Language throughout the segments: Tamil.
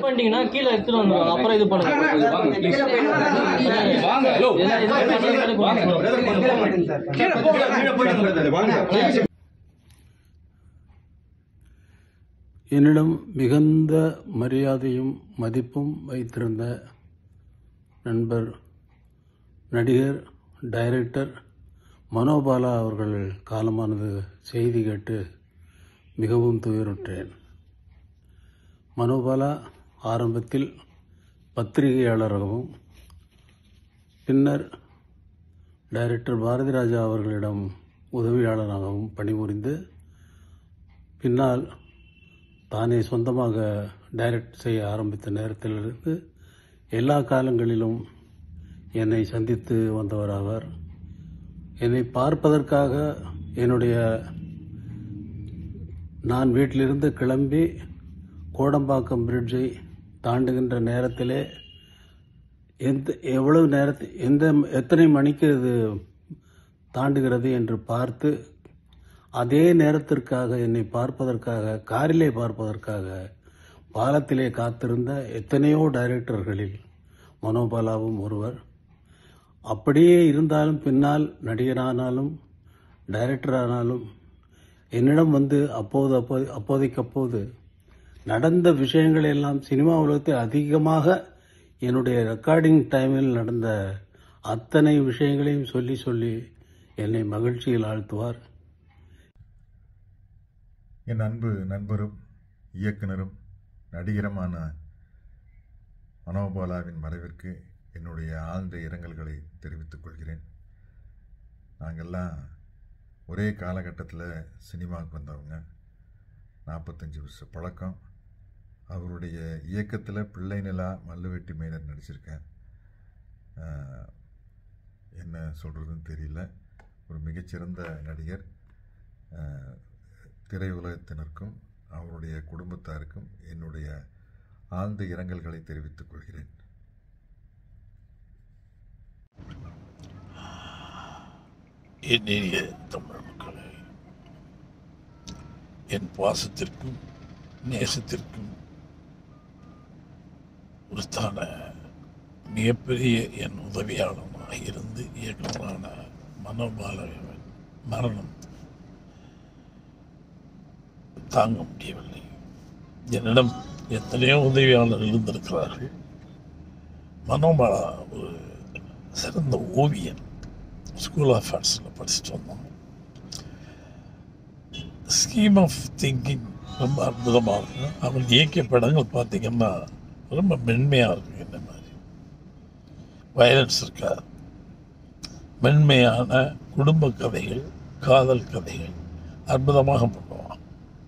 பண்ணிட்டீங்கன்னா கீழே எடுத்துட்டு வந்துருவாங்க அப்புறம் இது பண்ணுங்க வாங்க ஹலோ இதெல்லாம் இதெல்லாம் பண்ணி வாங்க என்னிடம் மிகுந்த மரியாதையும் மதிப்பும் வைத்திருந்த நண்பர் நடிகர் டைரக்டர் மனோபாலா அவர்கள் காலமானது செய்தி கேட்டு மிகவும் துயருற்றேன் மனோபாலா ஆரம்பத்தில் பத்திரிகையாளராகவும் பின்னர் டைரக்டர் பாரதி ராஜா அவர்களிடம் உதவியாளராகவும் பணிபுரிந்து பின்னால் தானே சொந்தமாக டைரக்ட் செய்ய ஆரம்பித்த நேரத்திலிருந்து எல்லா காலங்களிலும் என்னை சந்தித்து வந்தவர் அவர் என்னை பார்ப்பதற்காக என்னுடைய நான் வீட்டிலிருந்து கிளம்பி கோடம்பாக்கம் பிரிட்ஜை தாண்டுகின்ற நேரத்திலே எந்த எவ்வளவு நேரத்து எந்த எத்தனை மணிக்கு இது தாண்டுகிறது என்று பார்த்து அதே நேரத்திற்காக என்னை பார்ப்பதற்காக காரிலே பார்ப்பதற்காக பாலத்திலே காத்திருந்த எத்தனையோ டைரக்டர்களில் மனோபாலாவும் ஒருவர் அப்படியே இருந்தாலும் பின்னால் நடிகரானாலும் டைரக்டர் ஆனாலும் என்னிடம் வந்து அப்போது அப்போது அப்போதைக்கப்போது நடந்த விஷயங்கள் எல்லாம் சினிமா உலகத்தில் அதிகமாக என்னுடைய ரெக்கார்டிங் டைமில் நடந்த அத்தனை விஷயங்களையும் சொல்லி சொல்லி என்னை மகிழ்ச்சியில் ஆழ்த்துவார் என் அன்பு நண்பரும் இயக்குனரும் நடிகருமான மனோபாலாவின் மறைவிற்கு என்னுடைய ஆழ்ந்த இரங்கல்களை தெரிவித்துக் கொள்கிறேன் நாங்கள்லாம் ஒரே காலகட்டத்தில் சினிமாவுக்கு வந்தவங்க நாற்பத்தஞ்சு வருஷ பழக்கம் அவருடைய இயக்கத்தில் பிள்ளை நிலா மல்லுவெட்டி மேனர் நடிச்சிருக்கேன் ஆஹ், என்ன சொல்கிறதுன்னு தெரியல ஒரு மிகச்சிறந்த நடிகர் ஆஹ், திரையுலகத்தினருக்கும் அவருடைய குடும்பத்தாருக்கும் என்னுடைய ஆழ்ந்த இரங்கல்களை தெரிவித்துக் கொள்கிறேன் என் இனிய தமிழ் மக்களே என் பாசத்திற்கும் நேசத்திற்கும் உரித்தான மிகப்பெரிய என் உதவியாளனாக இருந்து இயக்குனரான மனோபாலவன் மரணம் தாங்க முடியவில்லை என்னிடம் எத்தனையோ உதவியாளர் இருந்திருக்கிறார்கள் மனோபாலா ஒரு சிறந்த ஓவியன் ஸ்கூல் ஆஃப் ஆர்ட்ஸில் படிச்சுட்டு வந்தோம் ஸ்கீம் ஆஃப் திங்கிங் ரொம்ப அற்புதமாக இருக்கும் அவன் இயக்கிய படங்கள் பார்த்தீங்கன்னா ரொம்ப மென்மையாக இருக்கும் இந்த மாதிரி வயலன்ஸ் இருக்காது மென்மையான குடும்ப கதைகள் காதல் கதைகள் அற்புதமாக பண்ணுவான்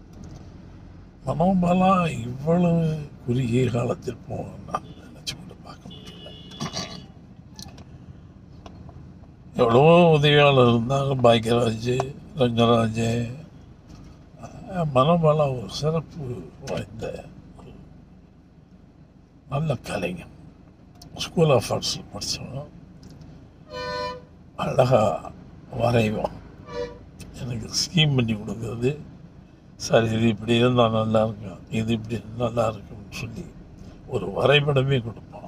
மனோபலா இவ்வளவு குறுகிய காலத்தில் போவான் நான் நினச்சி கூட பார்க்க முடியல எவ்வளவோ உதவியாளர் இருந்தாங்க பாக்யராஜ் ரங்கராஜ் அஹ் மனோபாலா ஒரு சிறப்பு வாய்ந்த ஒரு நல்ல கலைஞன் ஸ்கூல் ஆஃப் ஆர்ட்ஸில் படித்தவன் அழகாக வரைவான் எனக்கு ஸ்கீம் பண்ணி கொடுக்குறது சார் இது இப்படி இருந்தால் நல்லா இருக்கும் இது இப்படி நல்லா இருக்கும்னு சொல்லி ஒரு வரைபடமே கொடுப்பான்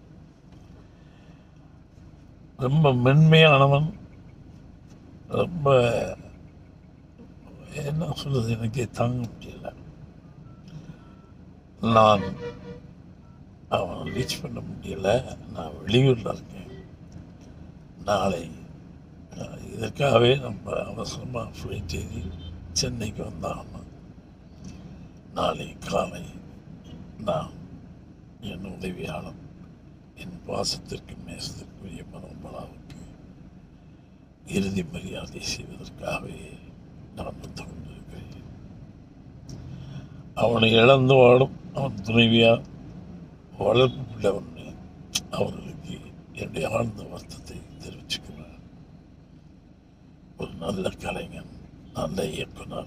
ரொம்ப மென்மையானவன் ரொம்ப என்ன சொல்றது எனக்கே தாங்க முடியல நான் அவன் ரீச் பண்ண முடியல நான் வெளியூரில் இருக்கேன் நாளை அஹ், இதற்காகவே நம்ம அவசரமாக ஃப்ளைட் ஏறி சென்னைக்கு வந்தாகணும் நாளை காலை நான் என் உதவியாளர் என் பாசத்திற்கும் நேசத்திற்குரிய மனோபலாவுக்கு இறுதி மரியாதை செய்வதற்காகவே நான் வந்து கொண்டிருக்கிறேன் அவனை இழந்து வாடும் அவன் துணைவியார் வளர்ப்பு பிள்ளை ஒன்று அவர்களுக்கு என்னுடைய ஆழ்ந்த வருத்தத்தை தெரிவிச்சுக்கிறேன் ஒரு நல்ல கலைஞன் நல்ல இயக்குனர்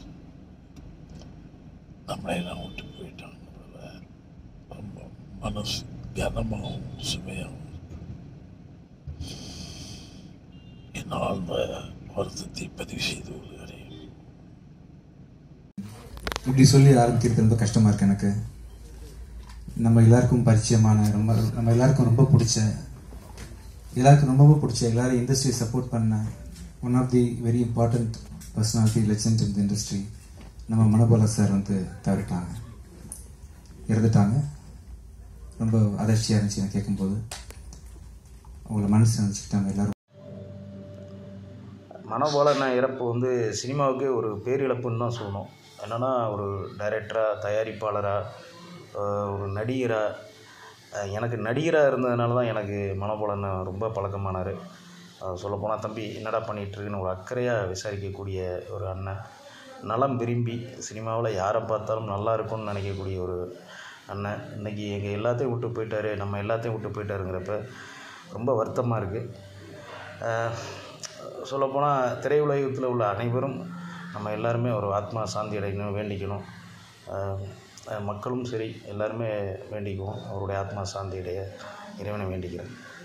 நம்மளை எல்லாம் விட்டு போயிட்டாங்கிறத ரொம்ப மனசு கனமாகவும் சுமையாகவும் இருக்கு. என் ஆழ்ந்த வருத்தத்தை பதிவு செய்து கொள்கிறேன் இப்படி சொல்லி ஆரம்பிக்கிறது ரொம்ப கஷ்டமா இருக்கு எனக்கு நம்ம எல்லாருக்கும் பரிச்சயமான ரொம்ப நம்ம எல்லாருக்கும் ரொம்ப பிடிச்ச எல்லாருக்கும் ரொம்ப ரொம்ப பிடிச்ச எல்லாரும் இண்டஸ்ட்ரி சப்போர்ட் பண்ண one of the very important personality legend in the industry நம்ம மனோபாலா சார் வந்து தவறிட்டாங்க இறந்துட்டாங்க ரொம்ப அதிர்ச்சியாக இருந்துச்சு எனக்கு கேட்கும்போது அவங்கள மனசு நினச்சிக்கிட்டாங்க எல்லாரும் மனோபாலன இறப்பு வந்து சினிமாவுக்கே ஒரு பேரிழப்புன்னு தான் சொல்லணும் என்னென்னா ஒரு டைரக்டராக தயாரிப்பாளராக ஒரு நடிகராக எனக்கு நடிகராக இருந்ததுனால தான் எனக்கு மனோபாலன் ரொம்ப பழக்கமானார் சொல்லப்போனால் தம்பி என்னடா பண்ணிகிட்ருக்குன்னு ஒரு அக்கறையாக விசாரிக்கக்கூடிய ஒரு அண்ணன் நலம் விரும்பி சினிமாவில் யாரை பார்த்தாலும் நல்லா இருக்கும்னு நினைக்கக்கூடிய ஒரு அண்ணன் இன்றைக்கி எங்கள் எல்லாத்தையும் விட்டு போயிட்டாரு நம்ம எல்லாத்தையும் விட்டு போயிட்டாருங்கிறப்ப ரொம்ப வருத்தமாக இருக்குது சொல்லப்போனால் திரையுலகத்தில் உள்ள அனைவரும் நம்ம எல்லாருமே ஒரு ஆத்மா சாந்தி அடையணும் வேண்டிக்கணும் அஹ் அஹ் மக்களும் சரி எல்லாருமே வேண்டிக்குவோம் அவருடைய ஆத்மா சாந்தி அடைய இறைவனை வேண்டிக்கிறேன்